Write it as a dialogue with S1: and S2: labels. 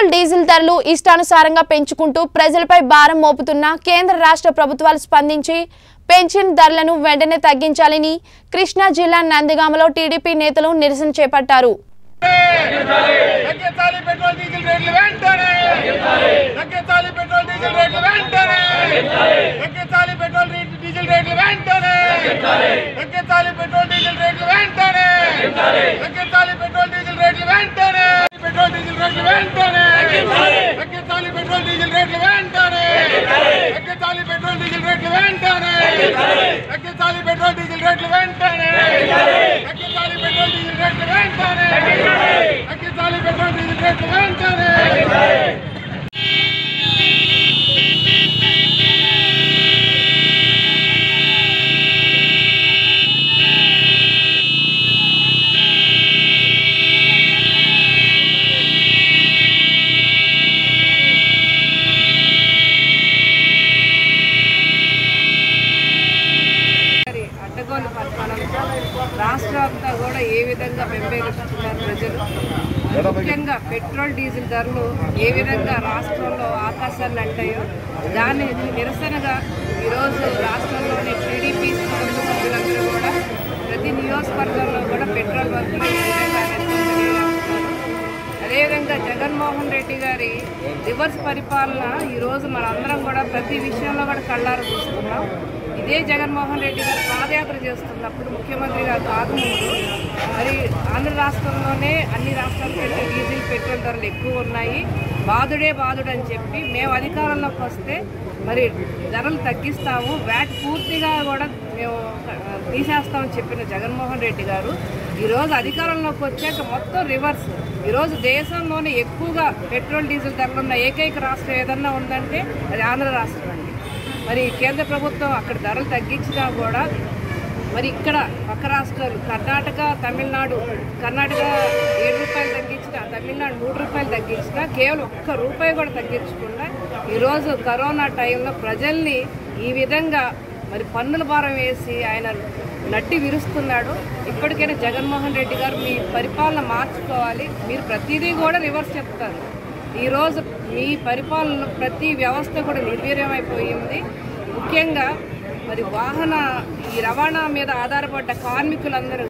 S1: Petrol diesel ధరలు ఇష్టానుసారంగా పెంచుకుంటూ ప్రజలపై భారం మోపుతున్న కేంద్ర రాష్ట్ర ప్రభుత్వాలు స్పందించి పెన్షన్ ధరలను వెంటనే తగ్గించాలని కృష్ణా జిల్లా నందిగామలో టీడీపీ నేతలు నిరసన చేపట్టారు
S2: తగ్గించాలి పెట్రోల్ డీజిల్ రేట్లు వెంటనే తగ్గించాలి పెట్రోల్ డీజిల్ రేట్లు వెంటనే తగ్గించాలి పెట్రోల్ రీ- డీజిల్ రేట్లు వెంటనే తగ్గించాలి పెట్రోల్ డీజిల్ రేట్లు వెంటనే తగ్గించాలి పెట్రోల్ డీజిల్ రేట్లు వెంటనే పెట్రోల్ డీజిల్ రేట్లు వెంటనే తగ్గించాలి పెట్రోల్ డీజిల్ రేట్లు వెంటనే తగ్గించాలి పెట్రోల్ డీజిల్ రేట్లు వెంటనే తగ్గించాలి పెట్రోల్ డీజిల్ రేట్లు వెంటనే తగ్గించాలి పెట్రోల్ డీజిల్ రేట్లు వెంటనే తగ్గించాలి పెట్రోల్ డీజిల్ రేట్లు వెంటనే
S3: మరి అడ్డగోలు పరిపాలనతో రాష్ట్రం అంతా కూడా ఏ విధంగా వెంబేరుస్తున్నారు ప్రజలు ముఖ్యంగా పెట్రోల్ డీజిల్ ధరలు ఏ విధంగా రాష్ట్రంలో ఆకాశాన్ని అంటాయో దాని నిరసనగా ఈరోజు రాష్ట్రంలోని టీడీపీ కుటుంబ సభ్యులందరూ కూడా ప్రతి నియోజకవర్గంలో కూడా పెట్రోల్ బంకులు ఈ విధంగా నిరసన తెలియజేస్తున్నారు. అదేవిధంగా జగన్మోహన్ రెడ్డి గారి రివర్స్ పరిపాలన ఈరోజు మనందరం కూడా ప్రతి విషయంలో కూడా కళ్ళారు చూస్తున్నాం ఇదే జగన్మోహన్ రెడ్డి గారు పాదయాత్ర చేస్తున్నప్పుడు ముఖ్యమంత్రి గారు కాకముందు మరి ఆంధ్ర రాష్ట్రంలోనే అన్ని రాష్ట్రాల కంటే డీజిల్ పెట్రోల్ ధరలు ఎక్కువ ఉన్నాయి బాధుడే బాధుడు అని చెప్పి మేము అధికారంలోకి వస్తే మరి ధరలు తగ్గిస్తాము వ్యాట్ పూర్తిగా కూడా మేము ఆ, తీసేస్తామని చెప్పిన జగన్మోహన్ రెడ్డి గారు ఈరోజు అధికారంలోకి వచ్చాక మొత్తం రివర్స్ ఈరోజు దేశంలోనే ఎక్కువగా పెట్రోల్ డీజిల్ ధరలు ఉన్న ఏకైక రాష్ట్రం ఏదన్నా ఉందంటే అది ఆంధ్ర రాష్ట్రం అండి మరి కేంద్ర ప్రభుత్వం అక్కడ ధరలు తగ్గించినా కూడా మరి ఇక్కడ పక్క రాష్ట్రాలు కర్ణాటక తమిళనాడు కర్ణాటక ఏడు రూపాయలు తగ్గించిన తమిళనాడు మూడు రూపాయలు తగ్గించిన కేవలం ఒక్క రూపాయి కూడా తగ్గించకుండా ఈరోజు కరోనా టైంలో ప్రజల్ని ఈ విధంగా మరి పన్నుల భారం వేసి ఆయన నట్టి విరుస్తున్నాడు ఇప్పటికైనా జగన్మోహన్ రెడ్డి గారు మీ పరిపాలన మార్చుకోవాలి మీరు ప్రతిదీ కూడా రివర్స్ చెప్తారు ఈరోజు మీ పరిపాలన ప్రతి వ్యవస్థ కూడా నిర్వీర్యమైపోయింది ముఖ్యంగా మరి వాహన ఈ రవాణా మీద ఆధారపడ్డ కార్మికులందరూ